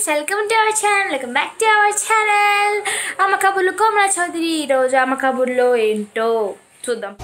friends welcome to our channel welcome back to our channel Amma Kaburlu Komala Chowdary ఈరోజు అమ్మ కబుర్లో ఏంటో చూద్దాం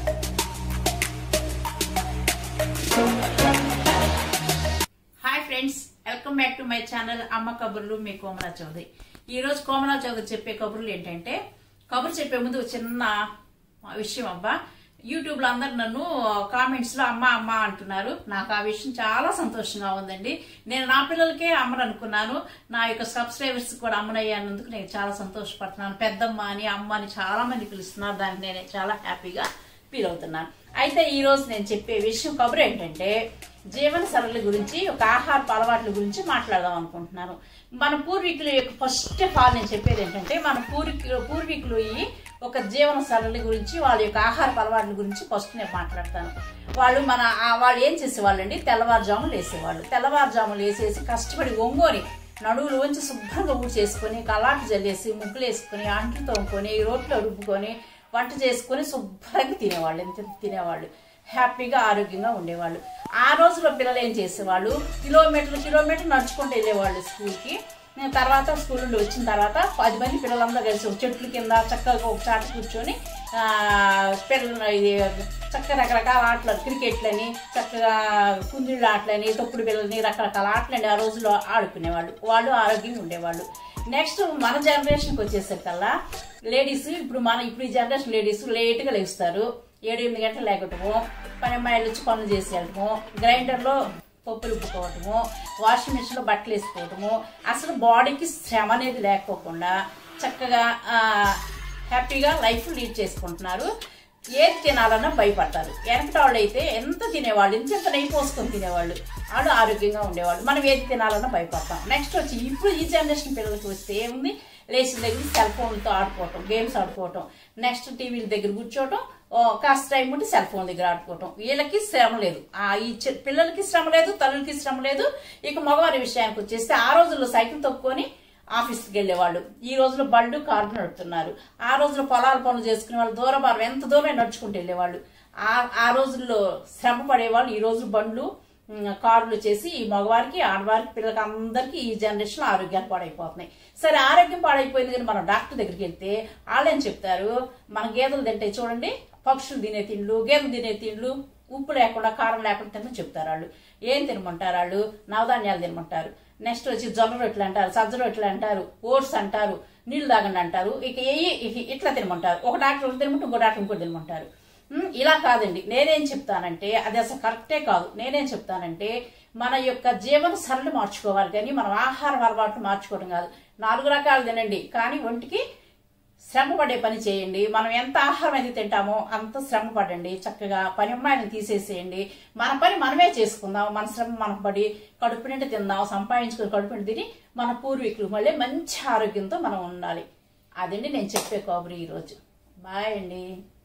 hi friends welcome back to my channel Amma Kaburlu మీ కోమలా చౌదరి ఈ రోజు కోమలా చౌదరి చెప్పే కబుర్లు ఏంటంటే కబురు చెప్పే ముందు ఒక చిన్న విషయం అబ్బా యూట్యూబ్ లో అందరు నన్ను కామెంట్స్ లో అమ్మ అమ్మ అంటున్నారు నాకు ఆ విషయం చాలా సంతోషంగా ఉందండి నేను నా పిల్లలకే అమ్మను అనుకున్నాను నా యొక్క సబ్స్క్రైబర్స్ కూడా అమ్మనయ్యానందుకు నేను చాలా సంతోషపడుతున్నాను పెద్దమ్మ అని అమ్మ అని చాలా మంది పిలుస్తున్నారు దానికి నేను చాలా హ్యాపీగా ఫీల్ అవుతున్నాను అయితే ఈ రోజు నేను చెప్పే విషయం కబురు ఏంటంటే జీవన సరళి గురించి ఒక ఆహార అలవాట్ల గురించి మాట్లాడదాం అనుకుంటున్నాను మన పూర్వీకుల యొక్క ఫస్ట్ ఆఫ్ ఆల్ నేను చెప్పేది ఏంటంటే మన పూర్వీకులు పూర్వీకులు ఈ ఒక జీవన సరళి గురించి వాళ్ళ యొక్క ఆహార అలవాట్ల గురించి ఫస్ట్ నేను మాట్లాడతాను వాళ్ళు మన ఆ వాళ్ళు ఏం చేసేవాళ్ళు అండి తెల్లవారుజాములు వేసేవాళ్ళు తెల్లవారుజాములు వేసేసి కష్టపడి ఒంగోని నడువులు వంచి శుభ్రంగా ఊడి చేసుకొని కలాటు జల్లేసి ముగ్గులు వేసుకొని అంట్లు తోముకొని రోట్లో రుబ్బుకొని వంట చేసుకొని శుభ్రంగా తినేవాళ్ళు ఎంత తినేవాళ్ళు హ్యాపీగా ఆరోగ్యంగా ఉండేవాళ్ళు ఆ రోజుల్లో పిల్లలు ఏం చేసేవాళ్ళు కిలోమీటర్లు కిలోమీటర్ నడుచుకుంటూ వెళ్ళేవాళ్ళు స్కూల్కి నేను తర్వాత స్కూల్ నుండి వచ్చిన తర్వాత పది మంది పిల్లలందరూ కలిసి ఒక చెట్ల కింద చక్కగా ఒక చాట కూర్చొని ఆ, పిల్లలు ఇది చక్కగా రకరకాల ఆటలు క్రికెట్లని చక్కగా కుందిళ్ళ ఆటలని తొక్కుడు పిల్లలని రకరకాల ఆటలని ఆ రోజుల్లో ఆడుకునేవాళ్ళు వాళ్ళు ఆరోగ్యంగా ఉండేవాళ్ళు నెక్స్ట్ మన జనరేషన్కి వచ్చేసరికల్లా లేడీస్ ఇప్పుడు మన ఇప్పుడు ఈ జనరేషన్ లేడీస్ లేట్గా లేస్తారు ఏడు ఎనిమిది గంటలు లేకటము పని అమ్మాయిలు వచ్చి పనులు చేసి వెళ్ళటము గ్రైండర్లో పప్పు రుబ్బుకోవటము వాషింగ్ మిషన్లో బట్టలు వేసుకోవటము అసలు బాడీకి శ్రమ అనేది లేకోకుండా చక్కగా ఆ, హ్యాపీగా లైఫ్ లీడ్ చేసుకుంటున్నారు ఏది తినాలన్నా భయపడతారు వెనకటి వాళ్ళు అయితే ఎంత తినేవాళ్ళు ఇంత ఎంత నెయ్యి పోసుకొని తినేవాళ్ళు వాళ్ళు ఆరోగ్యంగా ఉండేవాళ్ళు మనం ఏది తినాలన్నా భయపడతాం నెక్స్ట్ వచ్చి ఇప్పుడు ఈ జనరేషన్ పిల్లలకి వస్తే ఏముంది లేచిన దగ్గర సెల్ ఫోన్లతో ఆడుకోవటం గేమ్స్ ఆడుకోవటం నెక్స్ట్ టీవీల దగ్గర కూర్చోవటం ఓ, కాస్త టైం ఉంటే సెల్ ఫోన్ దగ్గర ఆడుకోవటం వీళ్ళకి శ్రమ లేదు ఆ ఈ చి- పిల్లలకి శ్రమ లేదు తల్లులకి శ్రమ లేదు ఇక మగవారి విషయానికి వచ్చేస్తే ఆ రోజుల్లో సైకిల్ తొక్కుని ఆఫీస్కి వెళ్ళేవాళ్ళు ఈ రోజులో బళ్ళు కార్లు నడుపుతున్నారు ఆ రోజుల్లో పొలాల పనులు చేసుకునే వాళ్ళు దూరం భారం ఎంత దూరం నడుచుకుంటూ వెళ్ళేవాళ్ళు ఆ ఆ రోజుల్లో శ్రమ పడేవాళ్ళు ఈ రోజు బండ్లు ఉమ్, కార్లు చేసి ఈ మగవారికి ఆడవారికి పిల్లలకి అందరికీ ఈ జనరేషన్ ఆరోగ్యాలు పాడైపోతున్నాయి సరే ఆరోగ్యం పాడైపోయింది కానీ మనం డాక్టర్ దగ్గరికి వెళ్తే వాళ్ళేం చెప్తారు మన గేదెలు తింటే చూడండి పక్షులు తినే తిండ్లు గేదెలు తినే తిండ్లు ఉప్పు లేకుండా కారం లేకుండా తినమని చెప్తారు వాళ్ళు ఏం తినమంటారు వాళ్ళు నవధాన్యాలు తినమంటారు నెక్స్ట్ వచ్చి జొన్న రొట్టెలు అంటారు సజ్జ రొట్టెలు అంటారు ఓట్స్ అంటారు నీళ్లు తాగండి అంటారు ఇక ఏ ఇక ఇట్లా తినమంటారు ఒక డాక్టర్ ఒకటి తినమంటే ఇంకో డాక్టర్ ఇంకోటి తినమంటారు ఉమ్, ఇలా కాదండి నేనేం చెప్తానంటే అది అసలు కరెక్టే కాదు నేనేం చెప్తానంటే మన యొక్క జీవన సరళి మార్చుకోవాలి కానీ మనం ఆహార అలవాట్లు మార్చుకోవడం కాదు నాలుగు రకాలు తినండి కానీ ఒంటికి శ్రమ పడే పని చేయండి మనం ఎంత ఆహారం అయితే తింటామో అంత శ్రమ పడండి చక్కగా పని అమ్మాయిని తీసేసేయండి మన పని మనమే చేసుకుందాం మన శ్రమ మనకు పడి కడుపు నిండా తిందాం సంపాదించుకుని కడుపు నిండా తిని మన పూర్వీకులు మళ్ళీ మంచి ఆరోగ్యంతో మనం ఉండాలి అదండి నేను చెప్పే కబురు ఈరోజు బాయ్ అండి